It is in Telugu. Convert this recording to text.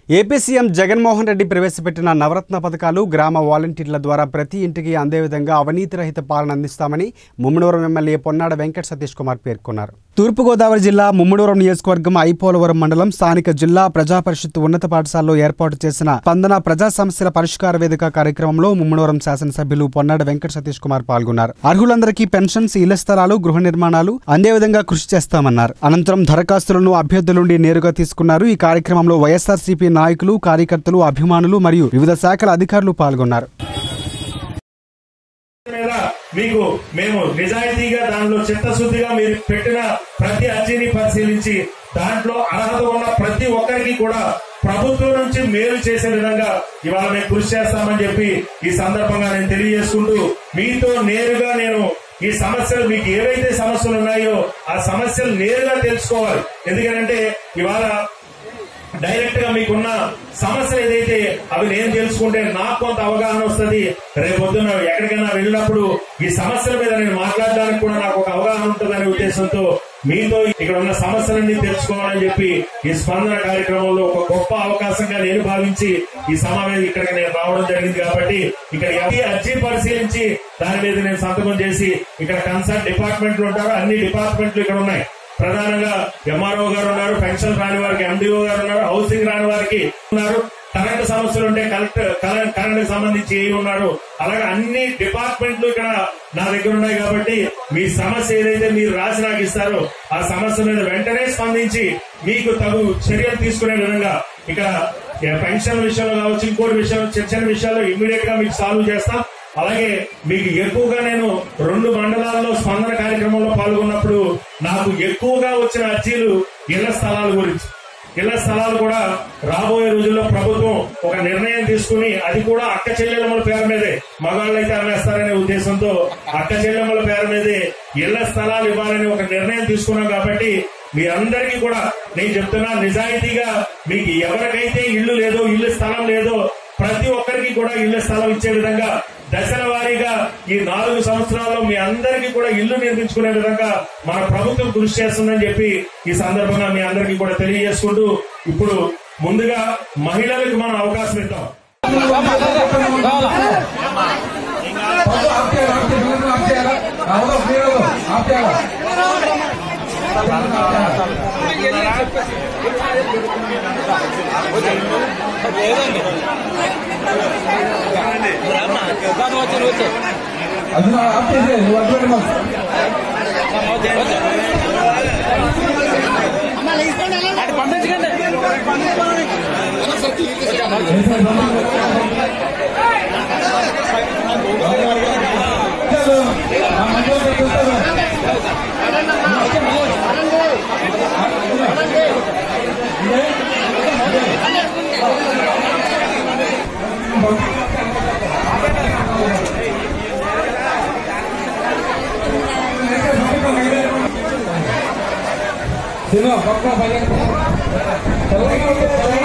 ఏపీ సీఎం జగన్మోహన్ రెడ్డి ప్రవేశపెట్టిన నవరత్న పథకాలు గ్రామ వాలంటీర్ల ద్వారా ప్రతి ఇంటికి అందే విధంగా అవినీతి రహిత పాలన అందిస్తామని ముమ్మడివరం ఎమ్మెల్యే పొన్నాడ వెంకట సతీష్ కుమార్ పేర్కొన్నారు తూర్పుగోదావరి జిల్లా ముమ్మడివరం నియోజకవర్గం ఐపోలవరం మండలం స్థానిక జిల్లా ప్రజా పరిషత్ ఉన్నత పాఠశాలలో ఏర్పాటు చేసిన స్పందన ప్రజా సమస్యల పరిష్కార వేదిక కార్యక్రమంలో ముమ్మడివరం శాసనసభ్యులు పొన్నాడ వెంకట సతీష్ కుమార్ పాల్గొన్నారు అర్హులందరికీ పెన్షన్స్ ఇళ్ల స్థలాలు గృహ నిర్మాణాలు అందే విధంగా కృషి చేస్తామన్నారు అనంతరం దరఖాస్తులను అభ్యర్థుల నుండి నేరుగా తీసుకున్నారు ఈ కార్యక్రమంలో వైఎస్ఆర్సీపీ నాయకులు కార్యకర్తలు అభిమానులు మరియు వివిధ శాఖల అధికారులు పాల్గొన్నారు మీద మీకు మేము నిజాయితీగా దానిలో చిత్తశుద్ధిగా మీరు పెట్టిన ప్రతి అర్జీని పరిశీలించి దాంట్లో అర్హత ఉన్న ప్రతి ఒక్కరికి కూడా ప్రభుత్వం నుంచి మేలు చేసే విధంగా ఇవాళ మేము కృషి చేస్తామని చెప్పి ఈ సందర్భంగా నేను తెలియజేసుకుంటూ మీతో నేరుగా నేను ఈ సమస్యలు మీకు ఏవైతే సమస్యలు ఉన్నాయో ఆ సమస్యలు నేరుగా తెలుసుకోవాలి ఎందుకంటే ఇవాళ డైరెక్ట్ గా మీకున్న సమస్యలు ఏదైతే అవి నేను తెలుసుకుంటే నాకు కొంత అవగాహన వస్తుంది రేపొద్దున ఎక్కడికైనా వెళ్ళినప్పుడు ఈ సమస్యల మీద నేను మాట్లాడడానికి కూడా నాకు ఒక అవగాహన ఉంటుందనే ఉద్దేశంతో మీతో ఇక్కడ ఉన్న సమస్యలన్నీ తెలుసుకోవాలని చెప్పి ఈ స్పందన కార్యక్రమంలో ఒక గొప్ప అవకాశంగా నేను భావించి ఈ సమావేశం ఇక్కడికి నేను రావడం జరిగింది కాబట్టి ఇక్కడ ఎవరి అర్జీ పరిశీలించి దాని మీద నేను సంతకం చేసి ఇక్కడ కన్సర్న్ డిపార్ట్మెంట్లు ఉంటారు అన్ని డిపార్ట్మెంట్లు ఇక్కడ ఉన్నాయి ప్రధానంగా ఎంఆర్ఓ గారు ఉన్నారు పెన్షన్ రాని వారికి ఎండిఓ గారు ఉన్నారు హౌసింగ్ రాని వారికి ఉన్నారు కరెంట్ సమస్యలు ఉంటే కలెక్టర్ కరెంట్ సంబంధించి ఏ ఉన్నారు అలాగే అన్ని డిపార్ట్మెంట్లు ఇక్కడ నా దగ్గర ఉన్నాయి కాబట్టి మీ సమస్య ఏదైతే మీరు రాసి నాకు ఇస్తారో ఆ సమస్య మీద వెంటనే స్పందించి మీకు తగు చర్యలు తీసుకునే విధంగా ఇక్కడ పెన్షన్ విషయంలో కావచ్చు ఇంకోటి విషయం చిన్న చిన్న విషయాల్లో ఇమ్మీడియట్ గా మీకు సాల్వ్ చేస్తాం అలాగే మీకు ఎక్కువగా నేను రెండు మండలాల్లో స్పందన కార్యక్రమంలో పాల్గొన్నప్పుడు నాకు ఎక్కువగా వచ్చిన అర్జీలు ఇళ్ల స్థలాల గురించి ఇళ్ల స్థలాలు కూడా రాబోయే రోజుల్లో ప్రభుత్వం ఒక నిర్ణయం తీసుకుని అది కూడా అక్క చెల్లెమ్మల పేరు మీదే మగాళ్ళైతే అమ్మేస్తారనే ఉద్దేశంతో అక్క చెల్లెమ్మల పేరు మీదే ఇళ్ల స్థలాలు ఇవ్వాలని ఒక నిర్ణయం తీసుకున్నాం కాబట్టి మీ అందరికీ కూడా నేను చెప్తున్నా నిజాయితీగా మీకు ఎవరికైతే ఇల్లు లేదో ఇల్లు స్థలం లేదో ప్రతి ఒక్కరికి కూడా ఇళ్ల స్థలం ఇచ్చే విధంగా దశల వారీగా ఈ నాలుగు సంవత్సరాల్లో మీ అందరికీ కూడా ఇల్లు నిర్మించుకునే విధంగా మన ప్రభుత్వం కృషి చేస్తుందని చెప్పి ఈ సందర్భంగా మీ అందరికీ కూడా తెలియజేసుకుంటూ ఇప్పుడు ముందుగా మహిళలకు మనం అవకాశం ఇద్దాం అది నా ఆప్ చేసే నువ్వు అటువంటి మాకు సినిమా పక్క పైన తెలంగాణ